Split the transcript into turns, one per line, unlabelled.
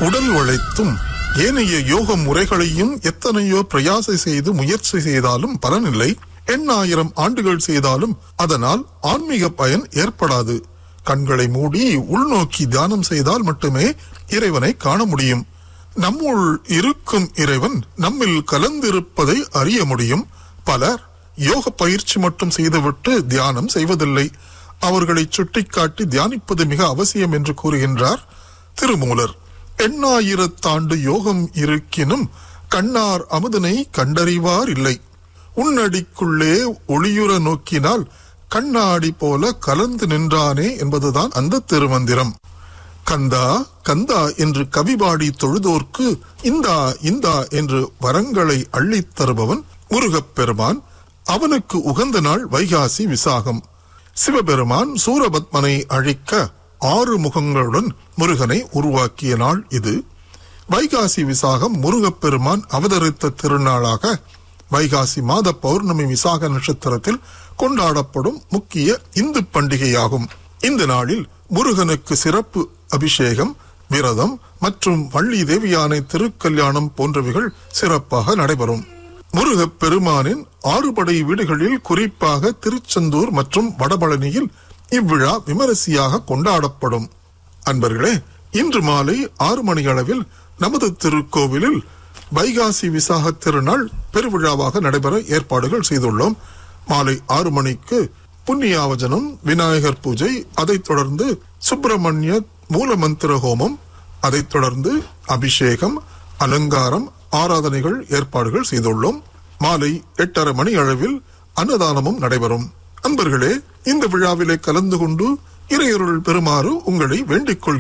உடல் உழைத்தும் ஏனைய யோக முறைகளையும் எத்தனையோ பிரயாசை செய்து முயற்சி செய்தாலும் பலனில்லை எண்ணாயிரம் ஆண்டுகள் செய்தாலும் அதனால் ஆன்மீக பயன் ஏற்படாது கண்களை மூடி உள்நோக்கி தியானம் செய்தால் மட்டுமே இறைவனை காண முடியும் நம்முள் இருக்கும் இறைவன் நம்மில் கலந்திருப்பதை அறிய முடியும் பலர் யோக பயிற்சி மட்டும் செய்துவிட்டு தியானம் செய்வதில்லை அவர்களை சுட்டிக்காட்டி தியானிப்பது மிக அவசியம் என்று கூறுகின்றார் திருமூலர் எண்ணாயிரத்தாண்டு யோகம் இருக்கினும் கண்ணார் அமுதனை கண்டறிவார் இல்லை உன்னடிக்குள்ளே ஒளியுற நோக்கினால் கண்ணாடி போல கலந்து நின்றானே என்பதுதான் அந்த திருமந்திரம் கந்தா கந்தா என்று கவிபாடி தொழுதோர்க்கு இந்தா இந்தா என்று வரங்களை அள்ளித் தருபவன் முருகப் பெருமான் அவனுக்கு உகந்த நாள் வைகாசி விசாகம் சிவபெருமான் சூரபத்மனை அழிக்க ஆறு முகங்களுடன் முருகனை உருவாக்கிய நாள் இது வைகாசி விசாகம் முருகப்பெருமான் அவதரித்த திருநாளாக வைகாசி மாத பௌர்ணமி விசாக நட்சத்திரத்தில் கொண்டாடப்படும் முக்கிய இந்து பண்டிகையாகும் இந்த நாளில் முருகனுக்கு சிறப்பு அபிஷேகம் விரதம் மற்றும் வள்ளி தேவியானை திருக்கல்யாணம் போன்றவைகள் சிறப்பாக நடைபெறும் முருகப் பெருமானின் ஆறுபடை வீடுகளில் குறிப்பாக திருச்செந்தூர் மற்றும் வடபழனியில் இவ்விழா விமரிசையாக கொண்டாடப்படும் அன்பர்களே இன்று மாலை ஆறு மணி அளவில் நமது திருக்கோவிலில் வைகாசி விசாக திருநாள் பெருவிழாவாக நடைபெற ஏற்பாடுகள் செய்துள்ளோம் மாலை ஆறு மணிக்கு புண்ணியாவஜனம் விநாயகர் பூஜை அதைத் தொடர்ந்து சுப்பிரமணிய மூலமந்திர ஹோமம் அதைத் தொடர்ந்து அபிஷேகம் அலங்காரம் ஆராதனைகள் ஏற்பாடுகள் செய்துள்ளோம் மாலை எட்டரை மணி அளவில் அன்னதானமும் நடைபெறும் அன்பர்களே இந்த விழாவிலே கலந்து கொண்டு இறையருள் பெறுமாறு உங்களை வேண்டிக் கொள்கிறேன்